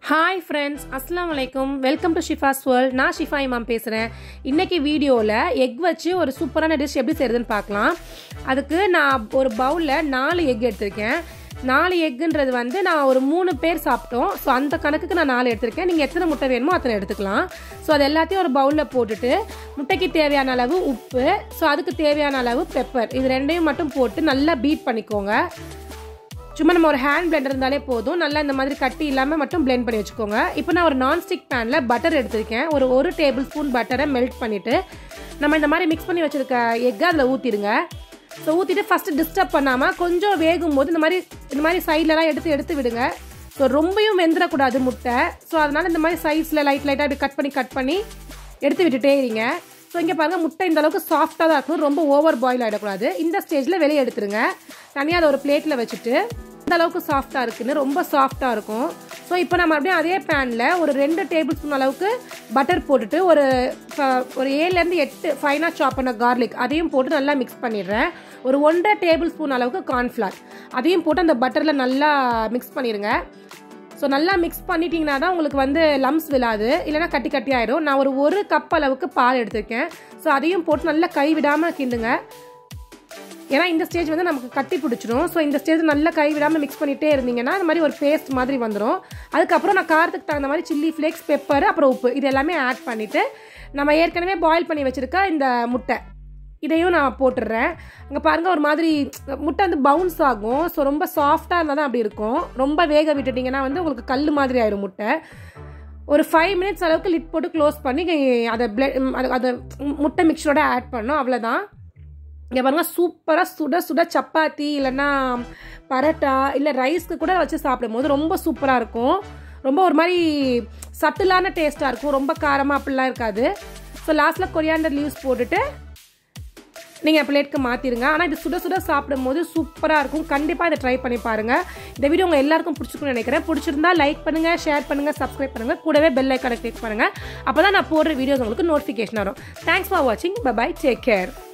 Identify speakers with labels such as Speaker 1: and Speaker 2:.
Speaker 1: hi friends அஸ்லாம் வலைக்கும் welcome to Shifa's world நான் ஷிஃபா இமாம் பேசுகிறேன் இன்றைக்கி வீடியோவில் எக் வச்சு ஒரு சூப்பரான டிஷ் எப்படி செய்கிறதுன்னு பார்க்கலாம் அதுக்கு நான் ஒரு பவுலில் நாலு எக் எடுத்திருக்கேன் நாலு எக்குன்றது வந்து நான் ஒரு மூணு பேர் சாப்பிட்டோம் ஸோ அந்த கணக்குக்கு நான் நாலு எடுத்திருக்கேன் நீங்கள் எத்தனை முட்டை வேணுமோ அத்தனை எடுத்துக்கலாம் ஸோ அது எல்லாத்தையும் ஒரு பவுலில் போட்டுட்டு முட்டைக்கு தேவையான அளவு உப்பு ஸோ அதுக்கு தேவையான அளவு பெப்பர் இது ரெண்டையும் மட்டும் போட்டு நல்லா பீட் பண்ணிக்கோங்க சும்மா நம்ம ஒரு ஹேண்ட் பிளெண்டர் இருந்தாலே போதும் நல்லா இந்த மாதிரி கட்டி இல்லாமல் மட்டும் பிளெண்ட் பண்ணி வச்சுக்கோங்க இப்போ நான் ஒரு நான்ஸ்டிக் பேனில் பட்டர் எடுத்திருக்கேன் ஒரு ஒரு டேபிள் ஸ்பூன் பட்டரை மெல்ட் பண்ணிவிட்டு நம்ம இந்த மாதிரி மிக்ஸ் பண்ணி வச்சுருக்க எக்கை அதில் ஊற்றிடுங்க ஸோ ஊற்றிட்டு ஃபஸ்ட்டு டிஸ்டர்ப் பண்ணாமல் கொஞ்சம் வேகும் போது இந்த மாதிரி இந்த மாதிரி சைட்லலாம் எடுத்து எடுத்து விடுங்க ஸோ ரொம்பவும் வெந்துடக்கூடாது முட்டை ஸோ அதனால் இந்த மாதிரி சைஸில் லைட் லைட்டாக இப்படி கட் பண்ணி கட் பண்ணி எடுத்து விட்டுட்டே இருங்க ஸோ இங்கே பாருங்கள் முட்டை இந்த அளவுக்கு சாஃப்டாக தான் இருக்கணும் ரொம்ப ஓவர் பாயில் ஆகிடக்கூடாது இந்த ஸ்டேஜில் வெளியே எடுத்துருங்க தனியாக அதை ஒரு பிளேட்டில் வச்சுட்டு இந்த அளவுக்கு சாஃப்டாக இருக்குன்னு ரொம்ப சாஃப்டாக இருக்கும் ஸோ இப்போ நம்ம அப்படியே அதே பேனில் ஒரு ரெண்டு டேபிள் ஸ்பூன் அளவுக்கு பட்டர் போட்டுட்டு ஒரு ஒரு ஏழுலேருந்து எட்டு ஃபைனாக சாப் பண்ண கார்லிக் அதையும் போட்டு நல்லா மிக்ஸ் பண்ணிடுறேன் ஒரு ஒன்றரை டேபிள் ஸ்பூன் அளவுக்கு கார்ன்ஃப்ளவர் அதையும் போட்டு அந்த பட்டரில் நல்லா மிக்ஸ் பண்ணிடுங்க ஸோ நல்லா மிக்ஸ் பண்ணிட்டீங்கன்னா தான் உங்களுக்கு வந்து லம்ஸ் விழாது இல்லைனா கட்டி கட்டி ஆயிடும் நான் ஒரு ஒரு கப் அளவுக்கு பால் எடுத்திருக்கேன் ஸோ அதையும் போட்டு நல்லா கை விடாமல் கிண்டுங்க ஏன்னா இந்த ஸ்டேஜ் வந்து நமக்கு கட்டி பிடிச்சிடும் ஸோ இந்த ஸ்டேஜ் நல்லா கை விடாமல் மிக்ஸ் பண்ணிகிட்டே இருந்தீங்கன்னா இந்த மாதிரி ஒரு பேஸ்ட் மாதிரி வந்துடும் அதுக்கப்புறம் நான் காரத்துக்கு தகுந்த மாதிரி சில்லி ஃப்ளேக்ஸ் பெப்பர் அப்புறம் உப்பு இது எல்லாமே ஆட் பண்ணிவிட்டு நம்ம ஏற்கனவே பாயில் பண்ணி வச்சுருக்க இந்த முட்டை இதையும் நான் போட்டுடுறேன் அங்கே பாருங்கள் ஒரு மாதிரி முட்டை வந்து பவுன்ஸ் ஆகும் ஸோ ரொம்ப சாஃப்டாக இருந்தால் தான் அப்படி இருக்கும் ரொம்ப வேக விட்டுட்டிங்கன்னா வந்து உங்களுக்கு கல் மாதிரி ஆயிடும் முட்டை ஒரு ஃபைவ் மினிட்ஸ் அளவுக்கு லிட் போட்டு க்ளோஸ் பண்ணி அதை பிளட் அதை முட்டை மிக்சரோட ஆட் பண்ணோம் அவ்வளோதான் இங்கே பாருங்கள் சூப்பராக சுட சுட சப்பாத்தி இல்லைன்னா பரோட்டா இல்லை ரைஸ்க்கு கூட வச்சு சாப்பிடும்போது ரொம்ப சூப்பராக இருக்கும் ரொம்ப ஒரு மாதிரி சட்டிலான டேஸ்ட்டாக இருக்கும் ரொம்ப காரமாக அப்படிலாம் இருக்காது ஸோ லாஸ்ட்டில் கொரியாண்டர் லீவ்ஸ் போட்டுட்டு நீங்கள் பிளேட்க்கு மாற்றிடுங்க ஆனால் இது சுட சுட சாப்பிடும்போது சூப்பராக இருக்கும் கண்டிப்பாக இதை ட்ரை பண்ணி பாருங்கள் இந்த வீடியோ உங்கள் எல்லாருக்கும் பிடிச்சிருக்குன்னு நினைக்கிறேன் பிடிச்சிருந்தா லைக் பண்ணுங்கள் ஷேர் பண்ணுங்கள் சப்ஸ்கிரைப் பண்ணுங்கள் கூடவே பெல் ஐக்கானை கிளிக் பண்ணுங்கள் அப்போ தான் நான் போடுற வீடியோஸ் உங்களுக்கு நோட்டிஃபிகேஷன் வரும் தேங்க்ஸ் ஃபார் வாட்சிங் பை டேக் கேர்